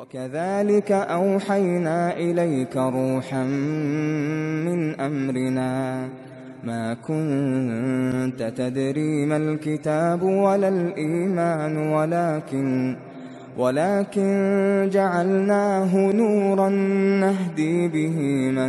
وكذلك أوحينا إليك روحا من أمرنا ما كنت تدري ما الكتاب ولا الإيمان ولكن ولكن جعلناه نورا نهدي به من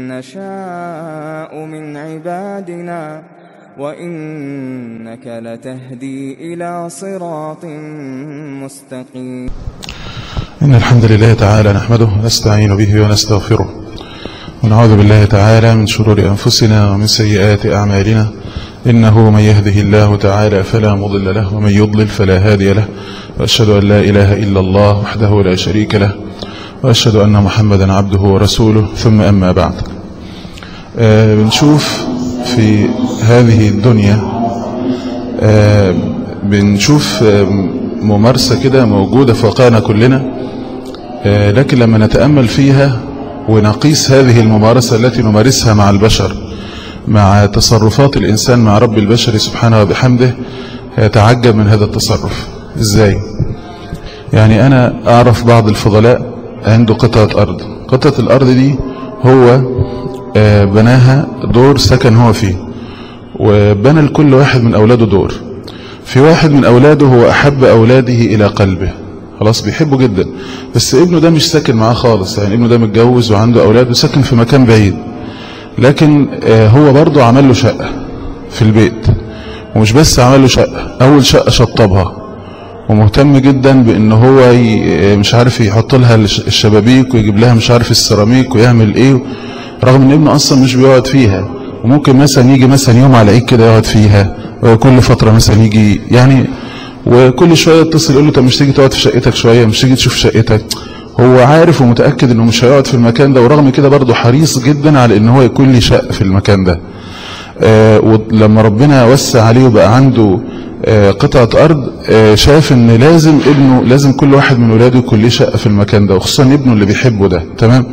نشاء من عبادنا وإنك لتهدي إلى صراط مستقيم إن الحمد لله تعالى نحمده ونستعين به ونستغفره ونعوذ بالله تعالى من شرور أنفسنا ومن سيئات أعمالنا إنه من يهده الله تعالى فلا مضل له ومن يضلل فلا هادي له وأشهد أن لا إله إلا الله وحده لا شريك له وأشهد أن محمدا عبده ورسوله ثم أما بعد آه بنشوف في هذه الدنيا آه بنشوف آه ممارسة كده موجودة في واقعنا كلنا آه لكن لما نتأمل فيها ونقيس هذه الممارسة التي نمارسها مع البشر مع تصرفات الإنسان مع رب البشر سبحانه وبحمده يتعجب من هذا التصرف إزاي يعني أنا أعرف بعض الفضلاء عنده قطعة أرض قطعة الأرض دي هو بناها دور سكن هو فيه وبنى لكل واحد من أولاده دور في واحد من أولاده هو أحب أولاده إلى قلبه خلاص بيحبه جدا بس ابنه ده مش ساكن معاه خالص يعني ابنه ده متجوز وعنده أولاد وساكن في مكان بعيد لكن هو برضه عمل له شقة في البيت ومش بس عمل له شقة أول شقة شطبها ومهتم جدا بان هو مش عارف يحط لها الشبابيك ويجيب لها مش عارف السيراميك ويعمل ايه رغم ان ابنه اصلا مش بيقعد فيها وممكن مثلا يجي مثلا يوم على عيد كده يقعد فيها وكل فترة مثلا يجي يعني وكل شوية يتصل يقول له طب مش تيجي تقعد في شقتك شوية مش تيجي تشوف شقتك هو عارف ومتأكد انه مش هيقعد في المكان ده ورغم كده برضه حريص جدا على ان هو يكون لي شقة في المكان ده آه ولما ربنا وسع عليه وبقى عنده آه قطعة أرض آه شاف ان لازم ابنه لازم كل واحد من ولاده يكون ليه شقة في المكان ده وخصوصا ابنه اللي بيحبه ده تمام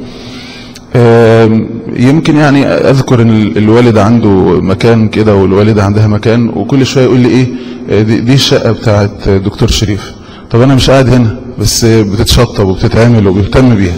يمكن يعني اذكر ان الوالد عنده مكان كده والوالدة عندها مكان وكل شوية يقول لي ايه دي, دي الشقة بتاعت دكتور شريف طب انا مش قاعد هنا بس بتتشطب وبتتعمل وبيهتم بيها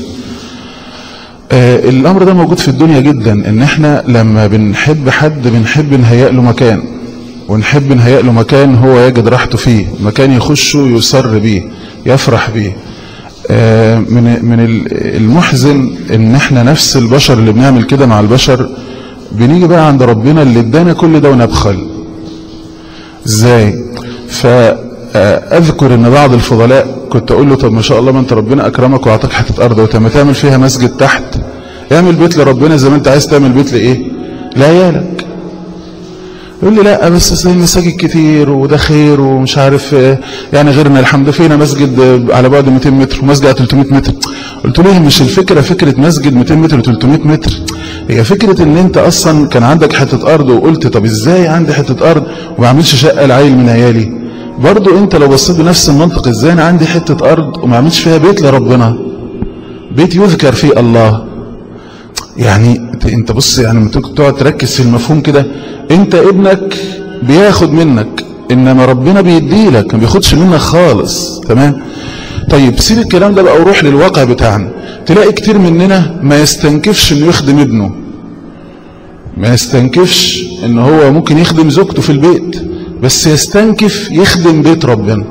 الامر ده موجود في الدنيا جدا ان احنا لما بنحب حد بنحب نهيئ له مكان ونحب نهيئ له مكان هو يجد راحته فيه مكان يخشه يسر بيه يفرح بيه من من المحزن ان احنا نفس البشر اللي بنعمل كده مع البشر بنيجي بقى عند ربنا اللي ادانا كل ده ونبخل ازاي فاذكر ان بعض الفضلاء كنت اقول له طب ما شاء الله ما انت ربنا اكرمك واعطاك حته ارض وتم تعمل فيها مسجد تحت اعمل بيت لربنا زي ما انت عايز تعمل بيت لايه لعيالك يقول لي لا بس زي المساجد كتير وده خير ومش عارف يعني غيرنا الحمد فينا مسجد على بعد 200 متر ومسجد على 300 متر قلت له مش الفكرة فكرة مسجد 200 متر و300 متر هي فكرة ان انت اصلا كان عندك حتة ارض وقلت طب ازاي عندي حتة ارض وما اعملش شقة لعيل من عيالي برضو انت لو بصيت بنفس المنطق ازاي انا عندي حتة ارض وما اعملش فيها بيت لربنا بيت يذكر فيه الله يعني انت بص يعني لما تقعد تركز في المفهوم كده انت ابنك بياخد منك انما ربنا بيديلك ما بياخدش منك خالص تمام طيب سيب الكلام ده بقى وروح للواقع بتاعنا تلاقي كتير مننا ما يستنكفش انه يخدم ابنه ما يستنكفش ان هو ممكن يخدم زوجته في البيت بس يستنكف يخدم بيت ربنا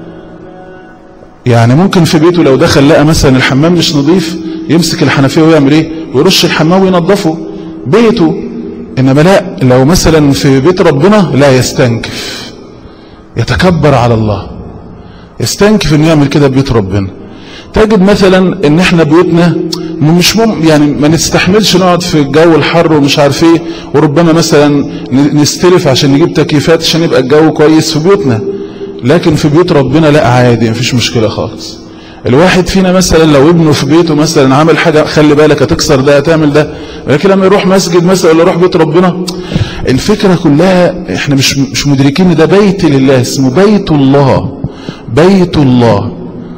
يعني ممكن في بيته لو دخل لقى مثلا الحمام مش نظيف يمسك الحنفيه ويعمل ايه ويرش الحمام وينظفه بيته انما لا لو مثلا في بيت ربنا لا يستنكف يتكبر على الله يستنكف انه يعمل كده ببيت ربنا تجد مثلا ان احنا بيوتنا مش مم يعني ما نستحملش نقعد في الجو الحر ومش عارف ايه وربما مثلا نستلف عشان نجيب تكييفات عشان يبقى الجو كويس في بيوتنا لكن في بيوت ربنا لا عادي مفيش مشكلة خالص الواحد فينا مثلا لو ابنه في بيته مثلا عمل حاجة خلي بالك هتكسر ده هتعمل ده لكن لما يروح مسجد مثلا ولا يروح بيت ربنا الفكرة كلها احنا مش مش مدركين ده بيت لله اسمه بيت الله بيت الله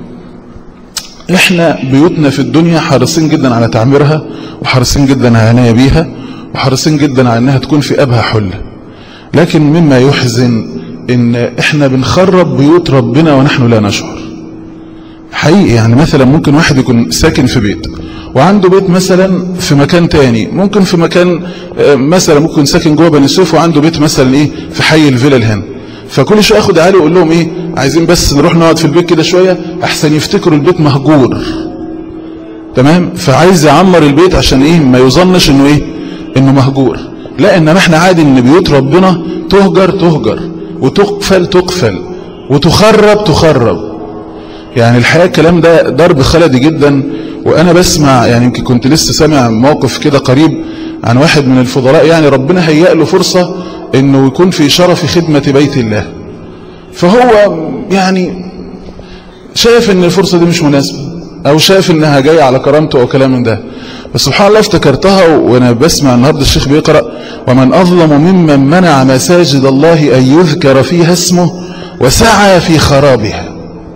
احنا بيوتنا في الدنيا حريصين جدا على تعميرها وحريصين جدا على عناية بيها وحريصين جدا على انها تكون في ابها حلة لكن مما يحزن ان احنا بنخرب بيوت ربنا ونحن لا نشعر حقيقي يعني مثلا ممكن واحد يكون ساكن في بيت وعنده بيت مثلا في مكان تاني ممكن في مكان مثلا ممكن ساكن جوه بني سويف وعنده بيت مثلا ايه في حي الفيلل هنا فكل شويه اخد عالي واقول لهم ايه عايزين بس نروح نقعد في البيت كده شويه احسن يفتكروا البيت مهجور تمام فعايز يعمر البيت عشان ايه ما يظنش انه ايه انه مهجور لا انما احنا عادي ان بيوت ربنا تهجر تهجر وتقفل تقفل وتخرب تخرب يعني الحقيقه الكلام ده ضرب خلدي جدا وانا بسمع يعني يمكن كنت لسه سامع موقف كده قريب عن واحد من الفضلاء يعني ربنا هيأ له فرصه انه يكون في شرف خدمه بيت الله فهو يعني شايف ان الفرصه دي مش مناسبه او شايف انها جايه على كرامته او كلام من ده بس سبحان الله افتكرتها وانا بسمع النهارده الشيخ بيقرا ومن اظلم ممن منع مساجد الله ان يذكر فيها اسمه وسعى في خرابها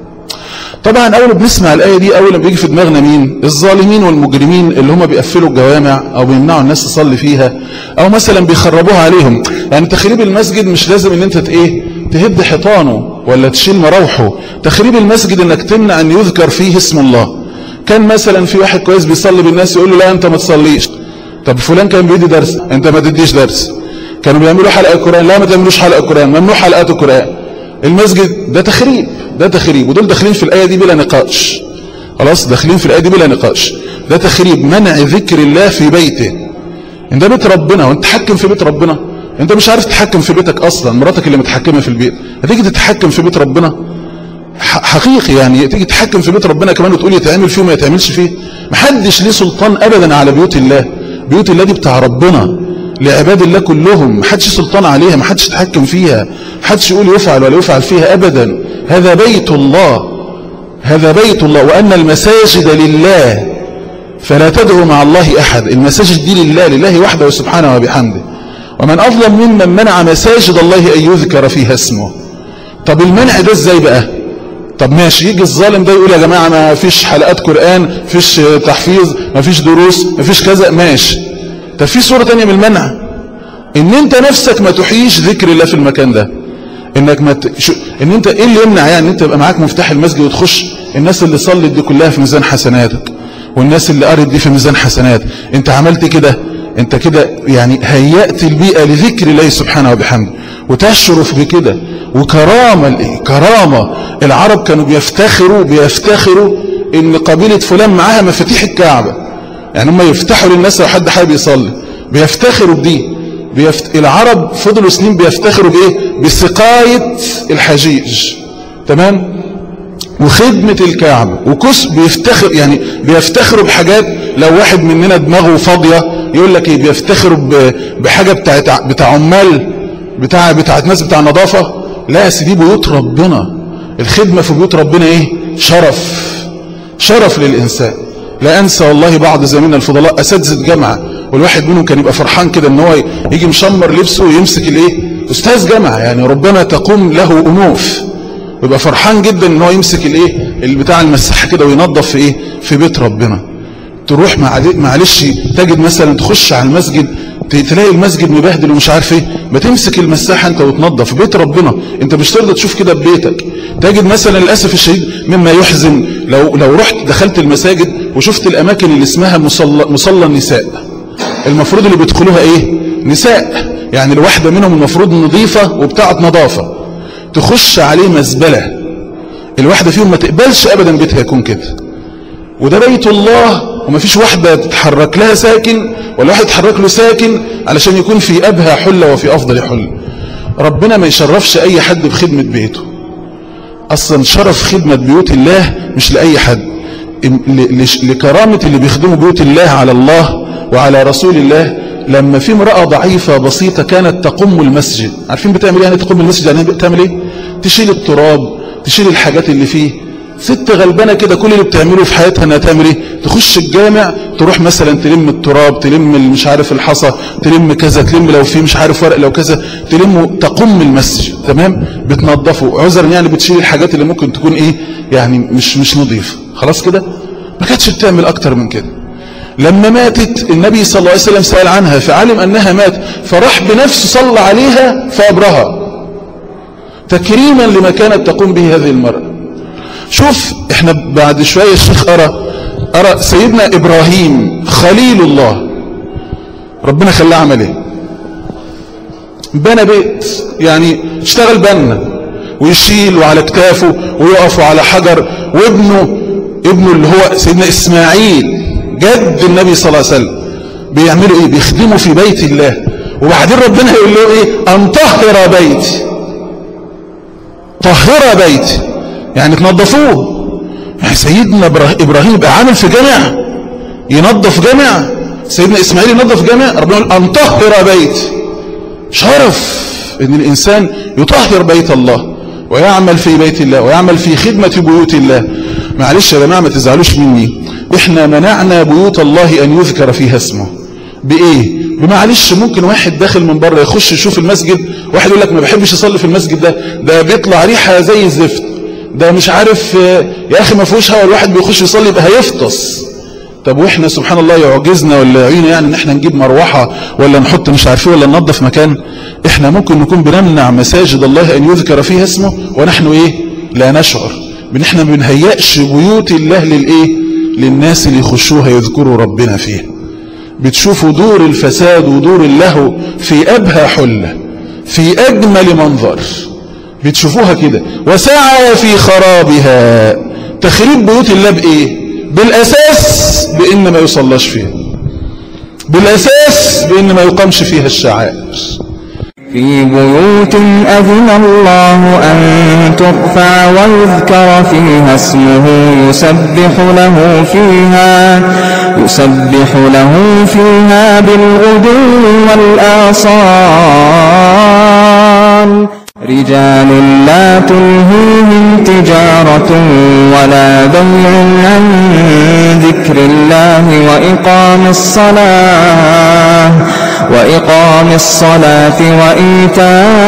طبعا اول ما بنسمع الايه دي اول ما بيجي في دماغنا مين الظالمين والمجرمين اللي هم بيقفلوا الجوامع او بيمنعوا الناس تصلي فيها او مثلا بيخربوها عليهم يعني تخريب المسجد مش لازم ان انت ايه تهد حيطانه ولا تشيل مراوحه تخريب المسجد انك تمنع ان يذكر فيه اسم الله كان مثلا في واحد كويس بيصلي بالناس يقول له لا انت ما تصليش طب فلان كان بيدي درس انت ما تديش درس كانوا بيعملوا حلقه قران لا ما تعملوش حلقه قران ممنوع حلقات القران المسجد ده تخريب ده تخريب ودول داخلين في الايه دي بلا نقاش خلاص داخلين في الايه دي بلا نقاش ده تخريب منع ذكر الله في بيته ان ده بيت ربنا وانت تحكم في بيت ربنا انت مش عارف تتحكم في بيتك اصلا مراتك اللي متحكمه في البيت هتيجي تتحكم في بيت ربنا حقيقي يعني تيجي تتحكم في بيت ربنا كمان وتقول يتعمل فيه وما يتعملش فيه محدش ليه سلطان ابدا على بيوت الله بيوت الله دي بتاع ربنا لعباد الله كلهم محدش سلطان عليها محدش يتحكم فيها محدش يقول يفعل ولا يفعل فيها ابدا هذا بيت الله هذا بيت الله وان المساجد لله فلا تدعوا مع الله احد المساجد دي لله لله وحده سبحانه وبحمده ومن اظلم ممن منع مساجد الله ان يذكر فيها اسمه طب المنع ده ازاي بقى طب ماشي يجي الظالم ده يقول يا جماعة ما فيش حلقات قرآن ما فيش تحفيظ ما فيش دروس ما فيش كذا ماشي طب في صورة تانية من المنع ان انت نفسك ما تحييش ذكر الله في المكان ده انك ما ت... شو... ان انت ايه اللي يمنع يعني انت يبقى معاك مفتاح المسجد وتخش الناس اللي صلت دي كلها في ميزان حسناتك والناس اللي قرت دي في ميزان حسنات انت عملت كده انت كده يعني هيأت البيئة لذكر الله سبحانه وبحمده وتشرف بكده وكرامة الايه كرامة العرب كانوا بيفتخروا بيفتخروا ان قبيلة فلان معاها مفاتيح الكعبة يعني هم يفتحوا للناس لو حد حابب يصلي بيفتخروا بدي بيفت... العرب فضلوا سنين بيفتخروا بايه بسقاية الحجيج تمام وخدمة الكعبة وكس بيفتخر يعني بيفتخروا بحاجات لو واحد مننا دماغه فاضية يقول لك ايه بيفتخروا ب... بحاجة بتاعت بتاع عمال بتاع بتاعت ناس بتاع نظافة لا دي بيوت ربنا الخدمة في بيوت ربنا ايه شرف شرف للإنسان لا أنسى والله بعض زميلنا الفضلاء أساتذة جامعة والواحد منهم كان يبقى فرحان كده ان هو يجي مشمر لبسه ويمسك الايه أستاذ جامعة يعني ربما تقوم له أنوف ويبقى فرحان جدا ان هو يمسك الايه البتاع المساحة كده وينظف في ايه في بيت ربنا تروح معلش تجد مثلا تخش على المسجد تلاقي المسجد مبهدل ومش عارف ايه ما تمسك المساحة انت وتنظف بيت ربنا انت مش ترضى تشوف كده ببيتك تجد مثلا للأسف الشديد مما يحزن لو لو رحت دخلت المساجد وشفت الأماكن اللي اسمها مصلى, مصلى النساء المفروض اللي بيدخلوها ايه نساء يعني الواحدة منهم المفروض نظيفة وبتاعة نظافة تخش عليه مزبلة الواحدة فيهم ما تقبلش أبدا بيتها يكون كده وده بيت الله وما فيش واحدة تتحرك لها ساكن ولا واحد يتحرك له ساكن علشان يكون في أبهى حلة وفي أفضل حلة ربنا ما يشرفش أي حد بخدمة بيته أصلا شرف خدمة بيوت الله مش لأي حد لكرامة اللي بيخدموا بيوت الله على الله وعلى رسول الله لما في امرأة ضعيفة بسيطة كانت تقوم المسجد عارفين بتعمل ايه يعني تقوم المسجد يعني بتعمل ايه تشيل التراب تشيل الحاجات اللي فيه ست غلبانة كده كل اللي بتعمله في حياتها انها تعمل ايه تخش الجامع تروح مثلا تلم التراب تلم مش عارف الحصى تلم كذا تلم لو في مش عارف ورق لو كذا تلم تقوم المسجد تمام بتنظفه عذرا يعني بتشيل الحاجات اللي ممكن تكون ايه يعني مش مش نظيفه خلاص كده ما كانتش بتعمل اكتر من كده لما ماتت النبي صلى الله عليه وسلم سأل عنها فعلم أنها مات فراح بنفسه صلى عليها في قبرها تكريما لما كانت تقوم به هذه المرأة شوف احنا بعد شوية الشيخ أرى أرى سيدنا إبراهيم خليل الله ربنا خلاه عمل ايه بنى بيت يعني اشتغل بنا ويشيل وعلى كتافه ويقف على حجر وابنه ابنه اللي هو سيدنا إسماعيل جد النبي صلى الله عليه وسلم بيعملوا ايه بيخدموا في بيت الله وبعدين ربنا يقول له ايه ان طهر بيتي طهر بيتي يعني تنظفوه يعني سيدنا ابراهيم يبقى عامل في جامع ينظف جامع سيدنا اسماعيل ينظف جامع ربنا يقول ان طهر بيتي شرف ان الانسان يطهر بيت الله ويعمل في بيت الله ويعمل في خدمة بيوت الله معلش يا جماعة ما تزعلوش مني احنا منعنا بيوت الله ان يذكر فيها اسمه بايه بمعلش ممكن واحد داخل من بره يخش يشوف المسجد واحد يقول لك ما بحبش اصلي في المسجد ده ده بيطلع ريحه زي الزفت ده مش عارف يا اخي ما فيهوش هوا الواحد بيخش يصلي يبقى هيفطس طب واحنا سبحان الله يعجزنا ولا يعينا يعني ان احنا نجيب مروحه ولا نحط مش عارفين ولا ننظف مكان احنا ممكن نكون بنمنع مساجد الله ان يذكر فيها اسمه ونحن ايه لا نشعر ان احنا ما بنهيئش بيوت الله للايه للناس اللي يخشوها يذكروا ربنا فيها بتشوفوا دور الفساد ودور اللهو في أبهى حلة في أجمل منظر بتشوفوها كده وسعى في خرابها تخريب بيوت الله بإيه بالأساس بإن ما يصلاش فيها بالأساس بإن ما يقامش فيها الشعائر في بيوت أذن الله أن ترفع ويذكر فيها اسمه يسبح له فيها يسبح له فيها بالغدو والآصال رجال لا تلهيهم تجارة ولا بيع عن ذكر الله وإقام الصلاة وإقام الصلاة وإيتاء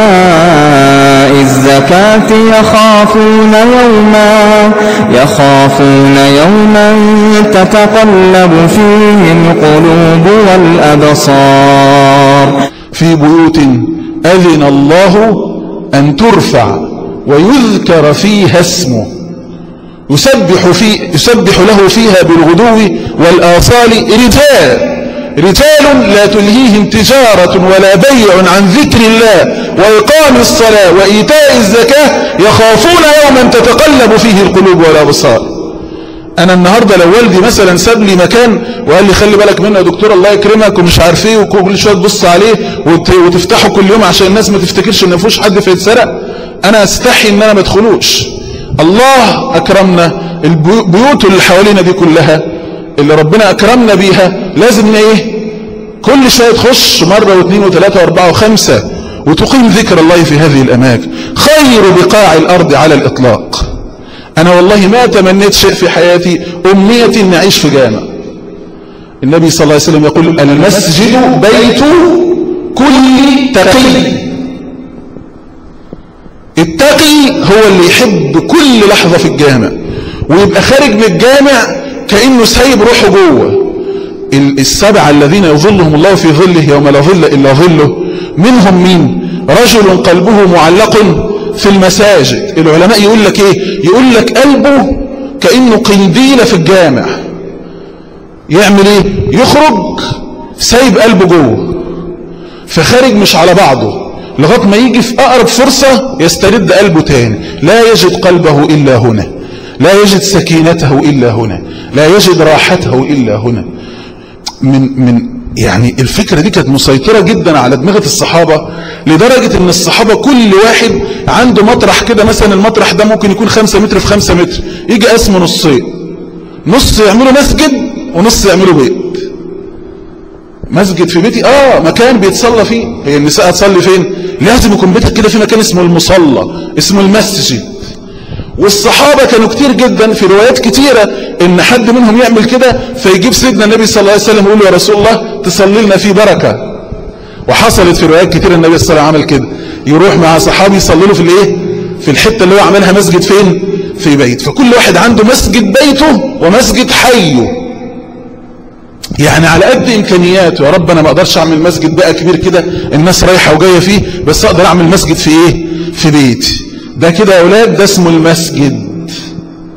الزكاة يخافون يوما يخافون يوما تتقلب فيه القلوب والأبصار في بيوت أذن الله أن ترفع ويذكر فيها اسمه يسبح, في يسبح له فيها بالغدو والآصال رجال رجال لا تلهيهم تجارة ولا بيع عن ذكر الله وإقام الصلاة وإيتاء الزكاة يخافون يوما تتقلب فيه القلوب والأبصار أنا النهاردة لو والدي مثلا ساب لي مكان وقال لي خلي بالك منه يا دكتور الله يكرمك ومش عارف ايه وكل شوية تبص عليه وت... وتفتحه كل يوم عشان الناس ما تفتكرش ان مفيش حد فيتسرق أنا استحي ان أنا ما ادخلوش الله أكرمنا البيوت اللي حوالينا دي كلها اللي ربنا أكرمنا بيها لازم ايه كل شوية تخش مرة واثنين وثلاثة واربعة وخمسة وتقيم ذكر الله في هذه الأماكن خير بقاع الأرض على الإطلاق أنا والله ما تمنيت شيء في حياتي أمنيتي أن أعيش في جامع النبي صلى الله عليه وسلم يقول المسجد بيت كل تقي التقي هو اللي يحب كل لحظة في الجامع ويبقى خارج من الجامع كأنه سايب روحه جوه السبعة الذين يظلهم الله في ظله يوم لا ظل إلا ظله منهم مين رجل قلبه معلق في المساجد العلماء يقول لك ايه يقول لك قلبه كأنه قنديلة في الجامع يعمل ايه يخرج سايب قلبه جوه فخارج مش على بعضه لغايه ما يجي في أقرب فرصة يسترد قلبه تاني لا يجد قلبه إلا هنا لا يجد سكينته إلا هنا لا يجد راحته إلا هنا من من يعني الفكرة دي كانت مسيطرة جدا على دماغة الصحابة لدرجة ان الصحابة كل واحد عنده مطرح كده مثلا المطرح ده ممكن يكون خمسة متر في خمسة متر يجي قسمه نصين نص يعملوا مسجد ونص يعملوا بيت مسجد في بيتي اه مكان بيتصلى فيه هي النساء هتصلي فين لازم يكون بيتك كده في مكان اسمه المصلى اسمه المسجد والصحابة كانوا كتير جدا في روايات كتيرة ان حد منهم يعمل كده فيجيب سيدنا النبي صلى الله عليه وسلم ويقول له يا رسول الله تصلي لنا في بركة وحصلت في روايات كتير النبي صلى الله عليه وسلم عمل كده يروح مع صحابي يصلي له في الايه في الحتة اللي هو عملها مسجد فين في بيت فكل واحد عنده مسجد بيته ومسجد حيه يعني على قد امكانياته يا رب انا ما اقدرش اعمل مسجد بقى كبير كده الناس رايحه وجايه فيه بس اقدر اعمل مسجد في ايه في بيتي ده كده يا اولاد ده اسمه المسجد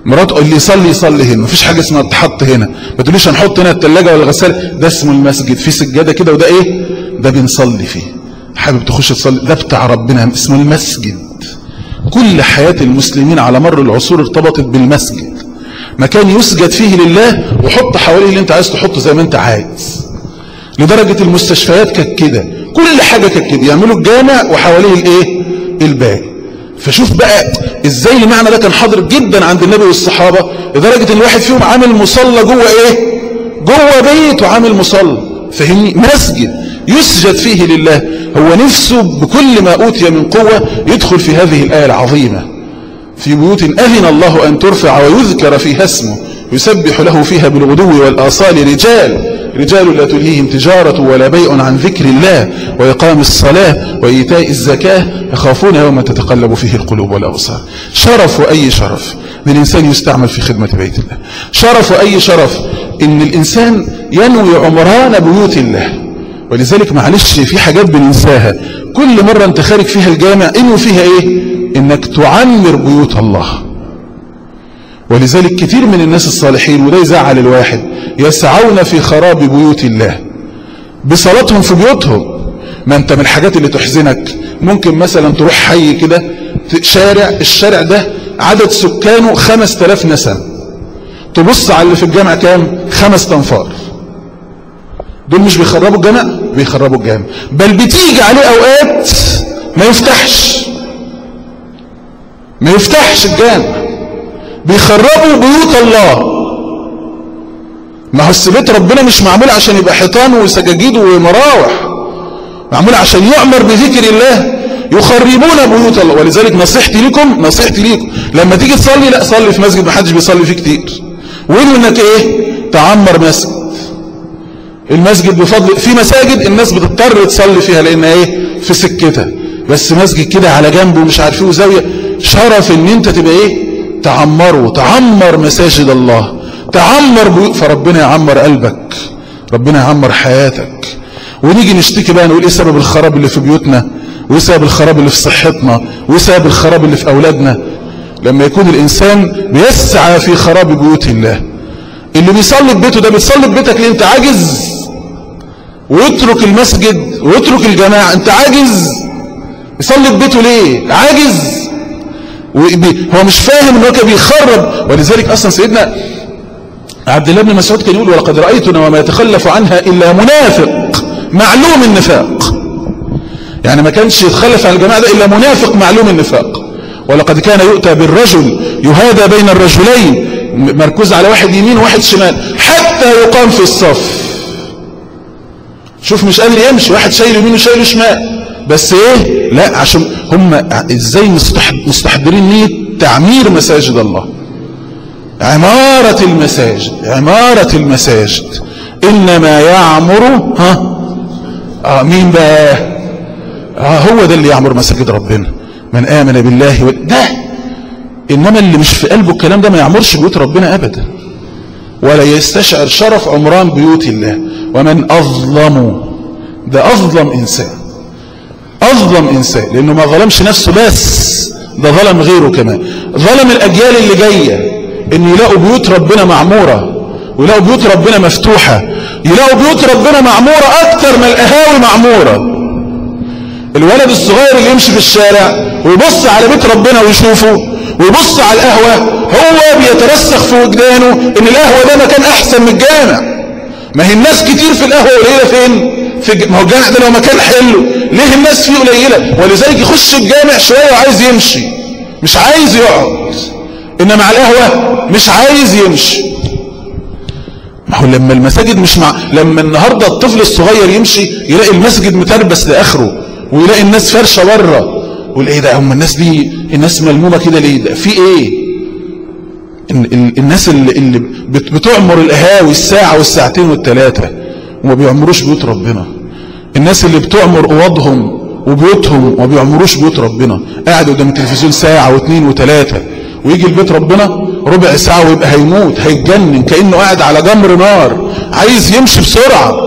مراته اللي يصلي يصلي هنا مفيش حاجه اسمها تحط هنا ما تقوليش هنحط هنا الثلاجه ولا الغساله ده اسمه المسجد في سجاده كده وده ايه ده بنصلي فيه حابب تخش تصلي ده بتاع ربنا اسمه المسجد كل حياه المسلمين على مر العصور ارتبطت بالمسجد مكان يسجد فيه لله وحط حواليه اللي انت عايز تحطه زي ما انت عايز لدرجه المستشفيات كانت كده كل حاجه كانت كده يعملوا الجامع وحواليه الايه الباقي فشوف بقى ازاي المعنى ده كان حاضر جدا عند النبي والصحابة لدرجة ان الواحد فيهم عامل مصلى جوه ايه جوه بيت وعامل مصلى فهمني مسجد يسجد فيه لله هو نفسه بكل ما أوتي من قوة يدخل في هذه الآية العظيمة في بيوت أذن الله أن ترفع ويذكر فيها اسمه يسبح له فيها بالغدو والآصال رجال رجال لا تلهيهم تجارة ولا بيع عن ذكر الله وإقام الصلاة وإيتاء الزكاة يخافون يوما تتقلب فيه القلوب والأبصار شرف أي شرف من الإنسان يستعمل في خدمة بيت الله شرف أي شرف إن الإنسان ينوي عمران بيوت الله ولذلك معلش في حاجات بننساها كل مرة انت خارج فيها الجامع انوي فيها ايه انك تعمر بيوت الله ولذلك كتير من الناس الصالحين وده يزعل الواحد يسعون في خراب بيوت الله بصلاتهم في بيوتهم ما انت من الحاجات اللي تحزنك ممكن مثلا تروح حي كده شارع الشارع ده عدد سكانه خمس تلاف نسمة تبص على اللي في الجامع كام خمس تنفار دول مش بيخربوا الجامع بيخربوا الجامع بل بتيجي عليه اوقات ما يفتحش ما يفتحش الجامع بيخربوا بيوت الله ما هو بيت ربنا مش معمول عشان يبقى حيطان وسجاجيد ومراوح معمول عشان يعمر بذكر الله يخربون بيوت الله ولذلك نصيحتي لكم نصيحتي لكم لما تيجي تصلي لا صلي في مسجد ما حدش بيصلي فيه كتير وين انك ايه تعمر مسجد المسجد بفضل في مساجد الناس بتضطر تصلي فيها لان ايه في سكتها بس مسجد كده على جنبه ومش عارف ايه وزاويه شرف ان انت تبقى ايه تعمره تعمر مساجد الله تعمر بيوت فربنا يعمر قلبك ربنا يعمر حياتك ونيجي نشتكي بقى نقول ايه سبب الخراب اللي في بيوتنا وايه سبب الخراب اللي في صحتنا وايه سبب الخراب اللي في اولادنا لما يكون الانسان بيسعى في خراب بيوت الله اللي بيصلي في بيته ده بيصلي في بيتك ليه انت عاجز ويترك المسجد ويترك الجماعة انت عاجز يصلي في بيته ليه عاجز هو مش فاهم ان هو كان بيخرب ولذلك اصلا سيدنا عبد الله بن مسعود كان يقول ولقد رأيتنا وما يتخلف عنها إلا منافق معلوم النفاق يعني ما كانش يتخلف عن الجماعة ده إلا منافق معلوم النفاق ولقد كان يؤتى بالرجل يهادى بين الرجلين مركوز على واحد يمين وواحد شمال حتى يقام في الصف شوف مش قادر يمشي واحد شايل يمين وشايل شمال بس ايه لا عشان هم ازاي مستحضرين نية تعمير مساجد الله عمارة المساجد عمارة المساجد إنما يعمر ها آه مين بقى آه هو ده اللي يعمر مساجد ربنا من آمن بالله و... ده إنما اللي مش في قلبه الكلام ده ما يعمرش بيوت ربنا أبدا ولا يستشعر شرف عمران بيوت الله ومن أظلم ده أظلم إنسان أظلم إنسان لأنه ما ظلمش نفسه بس ده ظلم غيره كمان ظلم الأجيال اللي جايه ان يلاقوا بيوت ربنا معمورة ويلاقوا بيوت ربنا مفتوحة يلاقوا بيوت ربنا معمورة اكتر ما القهاوي معمورة الولد الصغير اللي يمشي في الشارع ويبص على بيت ربنا ويشوفه ويبص على القهوة هو بيترسخ في وجدانه ان القهوة ده مكان احسن من الجامع ما هي الناس كتير في القهوة قليلة فين في ما هو الجامع ده لو مكان حلو ليه الناس فيه قليلة ولذلك يخش الجامع شوية وعايز يمشي مش عايز يقعد إنما على القهوة مش عايز يمشي ما هو لما المساجد مش مع لما النهاردة الطفل الصغير يمشي يلاقي المسجد متربس لآخره ويلاقي الناس فرشة بره يقول ايه ده هم الناس دي الناس ملمومة كده ليه ده في ايه الناس اللي, اللي بتعمر القهاوي الساعة والساعتين والثلاثة وما بيعمروش بيوت ربنا الناس اللي بتعمر اوضهم وبيوتهم وما بيعمروش بيوت ربنا قاعد قدام التلفزيون ساعة واثنين وثلاثة ويجي البيت ربنا ربع ساعة ويبقى هيموت هيتجنن كأنه قاعد على جمر نار عايز يمشي بسرعة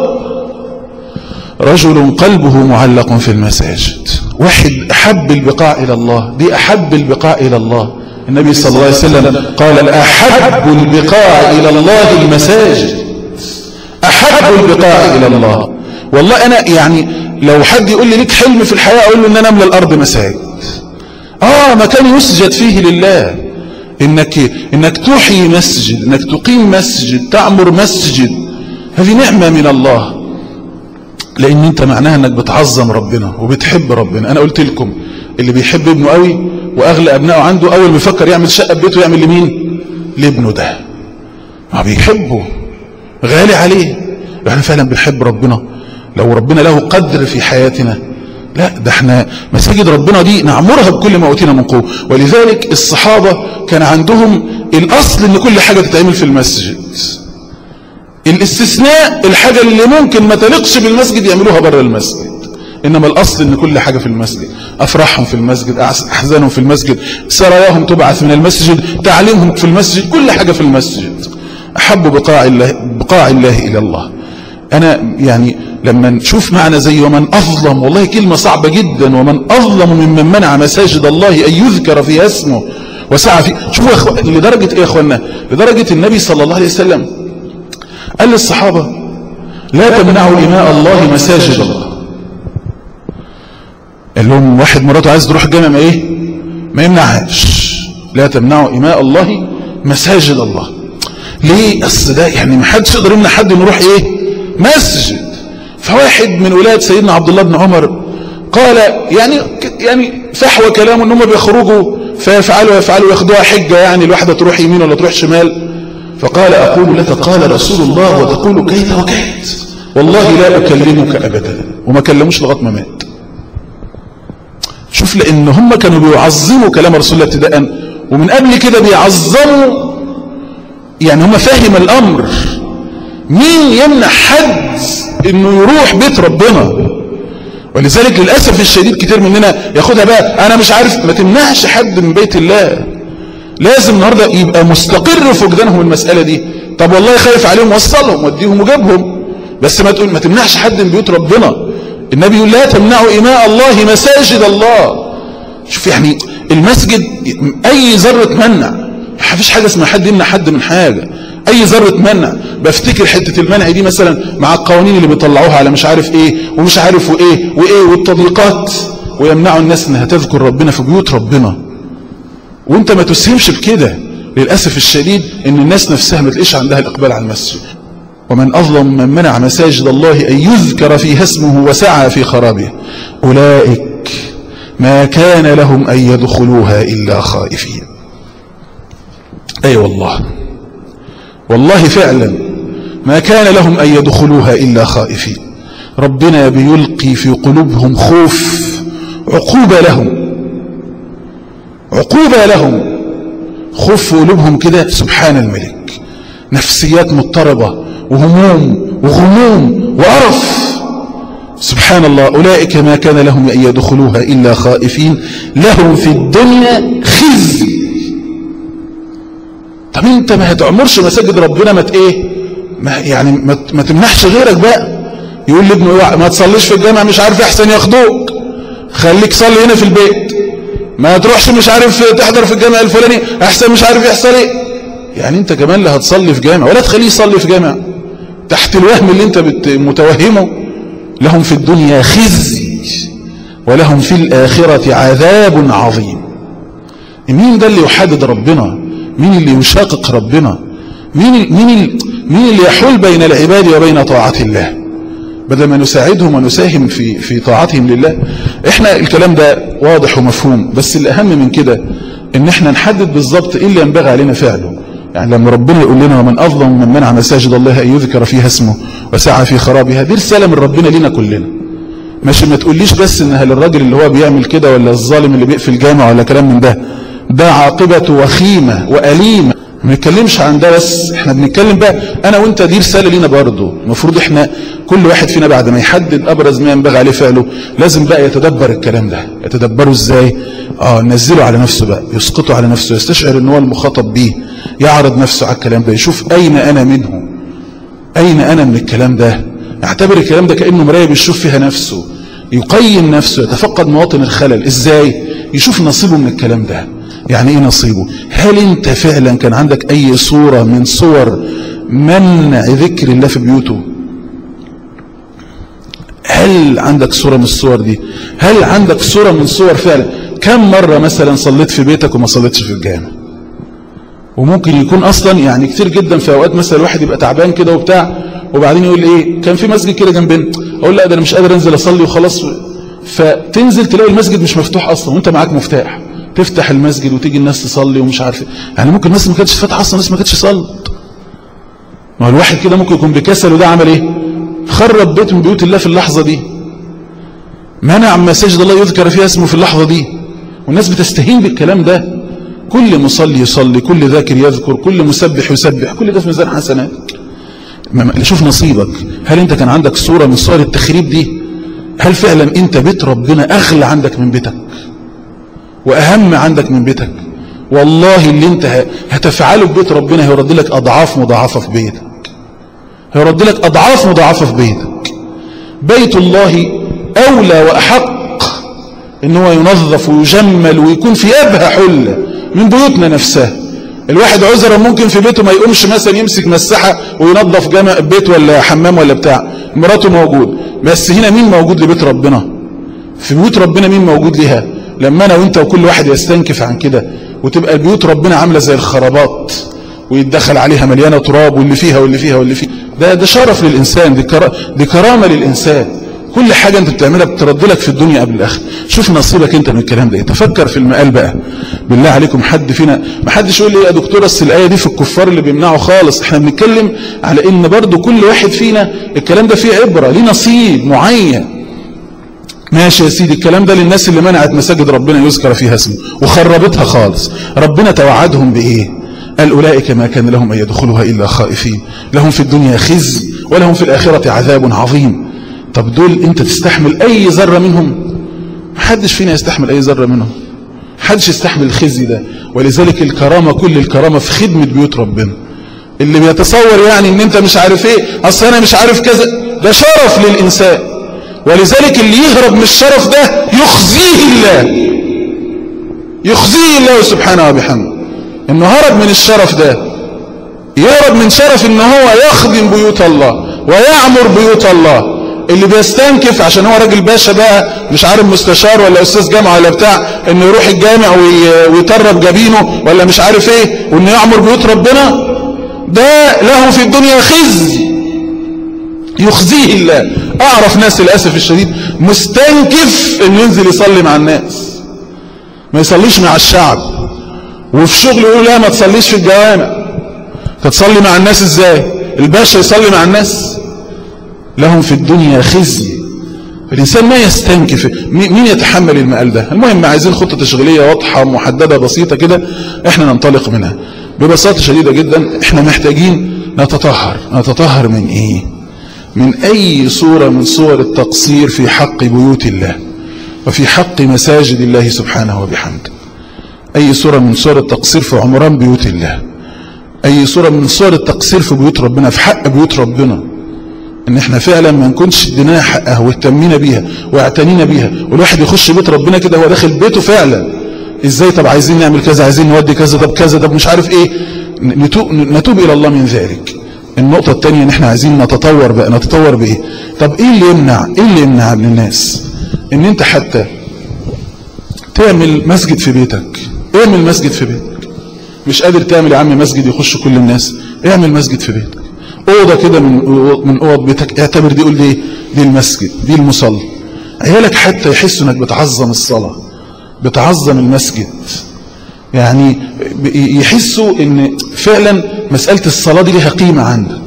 رجل قلبه معلق في المساجد واحد أحب البقاء إلى الله دي أحب البقاء إلى الله النبي صلى الله عليه وسلم قال أحب البقاع إلى الله المساجد أحب البقاع إلى الله والله أنا يعني لو حد يقول لي ليك حلم في الحياة أقول له أن أنا أملى الأرض مساجد آه مكان يسجد فيه لله إنك, إنك تحيي مسجد إنك تقيم مسجد تعمر مسجد هذه نعمة من الله لأن أنت معناها أنك بتعظم ربنا وبتحب ربنا أنا قلت لكم اللي بيحب ابنه قوي وأغلى أبنائه عنده أول ما يفكر يعمل شقة ببيته يعمل لمين لابنه ده ما بيحبه غالي عليه احنا فعلا بنحب ربنا لو ربنا له قدر في حياتنا لا ده احنا مساجد ربنا دي نعمرها بكل ما اوتينا من قوه ولذلك الصحابة كان عندهم الاصل ان كل حاجة تتعمل في المسجد الاستثناء الحاجة اللي ممكن ما تلقش بالمسجد يعملوها بره المسجد انما الاصل ان كل حاجة في المسجد افراحهم في المسجد احزانهم في المسجد سراياهم تبعث من المسجد تعليمهم في المسجد كل حاجة في المسجد احب بقاع الله, بقاع الله الى الله انا يعني لما نشوف معنى زي ومن أظلم والله كلمة صعبة جدا ومن أظلم ممن منع مساجد الله أن يذكر فيها اسمه وسعى فيه شوفوا أخو... لدرجة إيه يا أخوانا لدرجة النبي صلى الله عليه وسلم قال للصحابة لا تمنعوا إماء الله مساجد الله قال لهم واحد مراته عايز تروح الجامع ما إيه ما يمنعهاش لا تمنعوا إماء الله مساجد الله ليه أصل ده يعني ما حدش يقدر يمنع حد انه يروح إيه مسجد فواحد من ولاد سيدنا عبد الله بن عمر قال يعني يعني فحوى كلامه ان هم بيخرجوا فيفعلوا يفعلوا ياخدوها حجة يعني الواحدة تروح يمين ولا تروح شمال فقال أقول لك قال رسول الله وتقول كيت وكيت والله لا أكلمك أبدا وما كلموش لغايه ما مات شوف لأن هم كانوا بيعظموا كلام رسول الله ابتداء ومن قبل كده بيعظموا يعني هم فاهم الأمر مين يمنع حد انه يروح بيت ربنا ولذلك للأسف الشديد كتير مننا ياخدها بقى انا مش عارف ما تمنعش حد من بيت الله لازم النهاردة يبقى مستقر في وجدانهم المسألة دي طب والله خايف عليهم وصلهم وديهم وجابهم بس ما تقول ما تمنعش حد من بيوت ربنا النبي يقول لا تمنعوا إماء الله مساجد الله شوف يعني المسجد أي ذرة منع ما فيش حاجة اسمها حد يمنع حد من حاجة اي ذرة منع بفتكر حتة المنع دي مثلا مع القوانين اللي بيطلعوها على مش عارف ايه ومش عارف وايه وايه والتضييقات ويمنعوا الناس انها تذكر ربنا في بيوت ربنا وانت ما تسهمش بكده للأسف الشديد ان الناس نفسها ما تلاقيش عندها الاقبال على المسجد ومن أظلم من منع مساجد الله أن يذكر فيها اسمه وسعى في خرابه أولئك ما كان لهم أن يدخلوها إلا خائفين أي أيوة والله والله فعلا ما كان لهم أن يدخلوها إلا خائفين ربنا بيلقي في قلوبهم خوف عقوبة لهم عقوبة لهم خوف في قلوبهم كده سبحان الملك نفسيات مضطربة وهموم وغموم وقرف سبحان الله أولئك ما كان لهم أن يدخلوها إلا خائفين لهم في الدنيا خزي طب انت ما هتعمرش مساجد ربنا ما ايه ما يعني ما, ما تمنحش غيرك بقى يقول لابنه ما تصليش في الجامع مش عارف احسن ياخدوك خليك صلي هنا في البيت ما تروحش مش عارف تحضر في الجامع الفلاني احسن مش عارف يحصل ايه يعني انت كمان اللي هتصلي في جامع ولا تخليه يصلي في جامع تحت الوهم اللي انت متوهمه لهم في الدنيا خزي ولهم في الآخرة عذاب عظيم مين ده اللي يحدد ربنا مين اللي يشاقق ربنا مين مين مين اللي يحول بين العباد وبين طاعة الله بدل ما نساعدهم ونساهم في في طاعتهم لله احنا الكلام ده واضح ومفهوم بس الاهم من كده ان احنا نحدد بالظبط ايه اللي ينبغي علينا فعله يعني لما ربنا يقول لنا ومن اظلم من منع مساجد الله ان يذكر فيها اسمه وسعى في خرابها دي رساله من ربنا لنا كلنا ماشي ما تقوليش بس انها للراجل اللي هو بيعمل كده ولا الظالم اللي بيقفل جامع ولا كلام من ده ده عاقبته وخيمة وأليمة ما نتكلمش عن ده بس احنا بنتكلم بقى انا وانت دي رسالة لينا برضه المفروض احنا كل واحد فينا بعد ما يحدد ابرز ما ينبغي عليه فعله لازم بقى يتدبر الكلام ده يتدبره ازاي اه نزله على نفسه بقى يسقطه على نفسه يستشعر ان هو المخاطب بيه يعرض نفسه على الكلام ده يشوف اين انا منه اين انا من الكلام ده يعتبر الكلام ده كانه مرايه بيشوف فيها نفسه يقيم نفسه يتفقد مواطن الخلل ازاي يشوف نصيبه من الكلام ده يعني ايه نصيبه هل انت فعلا كان عندك اي صورة من صور منع ذكر الله في بيوته هل عندك صورة من الصور دي هل عندك صورة من صور فعلا كم مرة مثلا صليت في بيتك وما صليتش في الجامع وممكن يكون اصلا يعني كتير جدا في اوقات مثلا الواحد يبقى تعبان كده وبتاع وبعدين يقول ايه كان في مسجد كده جنبنا اقول لا ده انا مش قادر انزل اصلي وخلاص فتنزل تلاقي المسجد مش مفتوح اصلا وانت معاك مفتاح تفتح المسجد وتيجي الناس تصلي ومش عارف يعني ممكن الناس ما كانتش فاتحه اصلا الناس ما كانتش صلت ما هو الواحد كده ممكن يكون بكسل وده عمل ايه خرب بيت من بيوت الله في اللحظه دي منع مساجد الله يذكر فيها اسمه في اللحظه دي والناس بتستهين بالكلام ده كل مصلي يصلي كل ذاكر يذكر كل مسبح يسبح كل ده في ميزان حسنات شوف نصيبك هل انت كان عندك صورة من صور التخريب دي هل فعلا انت بيت ربنا اغلى عندك من بيتك واهم عندك من بيتك والله اللي انت هتفعله في بيت ربنا هيرد لك اضعاف مضاعفة في بيتك هيرد لك اضعاف مضاعفة في بيتك بيت الله اولى واحق ان هو ينظف ويجمل ويكون في ابهى حله من بيوتنا نفسها الواحد عذرا ممكن في بيته ما يقومش مثلا يمسك مساحة وينظف جامع بيت ولا حمام ولا بتاع مراته موجود بس هنا مين موجود لبيت ربنا في بيوت ربنا مين موجود لها لما انا وانت وكل واحد يستنكف عن كده وتبقى البيوت ربنا عاملة زي الخرابات ويتدخل عليها مليانة تراب واللي فيها واللي فيها واللي فيها ده ده شرف للإنسان دي, كرا دي كرامة للإنسان كل حاجة انت بتعملها بترد لك في الدنيا قبل الآخر شوف نصيبك انت من الكلام ده تفكر في المقال بقى بالله عليكم حد فينا ما حدش يقول لي يا دكتور بس الآية دي في الكفار اللي بيمنعوا خالص احنا بنتكلم على ان برضو كل واحد فينا الكلام ده فيه عبرة ليه نصيب معين ماشي يا سيدي الكلام ده للناس اللي منعت مساجد ربنا يذكر فيها اسمه وخربتها خالص ربنا توعدهم بإيه قال أولئك ما كان لهم أن يدخلوها إلا خائفين لهم في الدنيا خزي ولهم في الآخرة عذاب عظيم طب دول انت تستحمل اي ذرة منهم محدش فينا يستحمل اي ذرة منهم محدش يستحمل الخزي ده ولذلك الكرامة كل الكرامة في خدمة بيوت ربنا اللي بيتصور يعني ان انت مش عارف ايه اصل انا مش عارف كذا ده شرف للانسان ولذلك اللي يهرب من الشرف ده يخزيه الله يخزيه الله سبحانه وبحمده انه هرب من الشرف ده يهرب من شرف ان هو يخدم بيوت الله ويعمر بيوت الله اللي بيستنكف عشان هو راجل باشا بقى مش عارف مستشار ولا استاذ جامعه ولا بتاع انه يروح الجامع ويطرب جبينه ولا مش عارف ايه وانه يعمر بيوت ربنا ده له في الدنيا خزي يخزيه الله اعرف ناس للاسف الشديد مستنكف انه ينزل يصلي مع الناس ما يصليش مع الشعب وفي شغله يقول لا ما تصليش في الجوامع تتصلي مع الناس ازاي الباشا يصلي مع الناس لهم في الدنيا خزي الإنسان ما يستنكف مين يتحمل المقال ده المهم عايزين خطة تشغيلية واضحة محددة بسيطة كده احنا ننطلق منها ببساطة شديدة جدا احنا محتاجين نتطهر نتطهر من ايه من اي صورة من صور التقصير في حق بيوت الله وفي حق مساجد الله سبحانه وبحمده اي صورة من صور التقصير في عمران بيوت الله اي صورة من صور التقصير في بيوت ربنا في حق بيوت ربنا ان احنا فعلا ما نكونش اديناها حقها واهتمينا بيها واعتنينا بيها والواحد يخش بيت ربنا كده هو داخل بيته فعلا ازاي طب عايزين نعمل كذا عايزين نودي كذا طب كذا طب مش عارف ايه نتوب, نتوب الى الله من ذلك النقطة الثانية ان احنا عايزين نتطور بقى نتطور بايه طب ايه اللي يمنع ايه اللي يمنع من الناس ان انت حتى تعمل مسجد في بيتك اعمل مسجد في بيتك مش قادر تعمل يا عم مسجد يخش كل الناس اعمل مسجد في بيتك اوضه كده من من اوض بيتك اعتبر دي قول دي دي المسجد دي المصلى عيالك حتى يحسوا انك بتعظم الصلاه بتعظم المسجد يعني يحسوا ان فعلا مساله الصلاه دي ليها قيمه عندك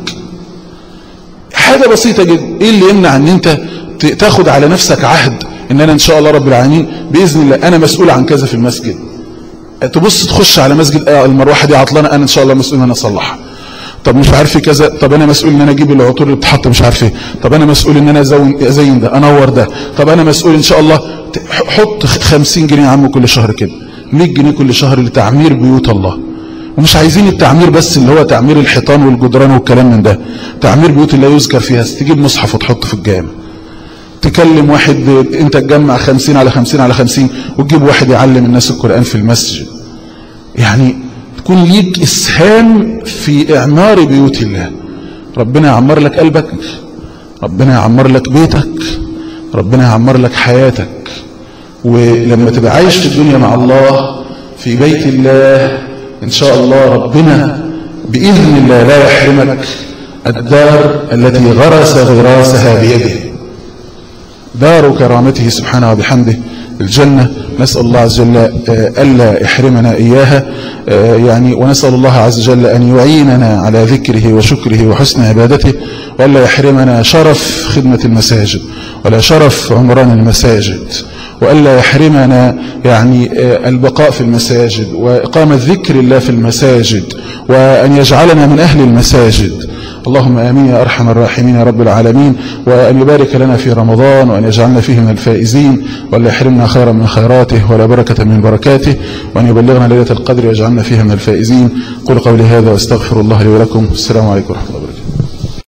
حاجه بسيطه جدا ايه اللي يمنع ان انت تاخد على نفسك عهد ان انا ان شاء الله رب العالمين باذن الله انا مسؤول عن كذا في المسجد تبص تخش على مسجد المروحه دي عطلانه انا ان شاء الله مسؤول ان انا اصلحها طب مش عارف كذا طب انا مسؤول ان انا اجيب العطور اللي بتحط مش عارف ايه طب انا مسؤول ان انا ازين ازين ده انور ده طب انا مسؤول ان شاء الله حط 50 جنيه يا عم كل شهر كده 100 جنيه كل شهر لتعمير بيوت الله ومش عايزين التعمير بس اللي هو تعمير الحيطان والجدران والكلام من ده تعمير بيوت الله يذكر فيها تجيب مصحف وتحطه في الجامع تكلم واحد انت تجمع 50 على 50 على 50 وتجيب واحد يعلم الناس القرآن في المسجد يعني تكون ليك إسهام في إعمار بيوت الله ربنا يعمر لك قلبك ربنا يعمر لك بيتك ربنا يعمر لك حياتك ولما تبقى عايش في الدنيا مع الله في بيت الله إن شاء الله ربنا بإذن الله لا يحرمك الدار التي غرس غراسها بيده دار كرامته سبحانه وبحمده الجنة نسأل الله عز وجل ألا يحرمنا إياها يعني ونسأل الله عز وجل أن يعيننا على ذكره وشكره وحسن عبادته وألا يحرمنا شرف خدمة المساجد ولا شرف عمران المساجد وألا يحرمنا يعني البقاء في المساجد وإقامة ذكر الله في المساجد وأن يجعلنا من أهل المساجد اللهم آمين يا أرحم الراحمين يا رب العالمين وأن يبارك لنا في رمضان وأن يجعلنا فيه من الفائزين وأن يحرمنا خيرا من خيراته ولا بركة من بركاته وأن يبلغنا ليلة القدر ويجعلنا فيها من الفائزين قل قولي هذا واستغفر الله لي ولكم السلام عليكم ورحمة الله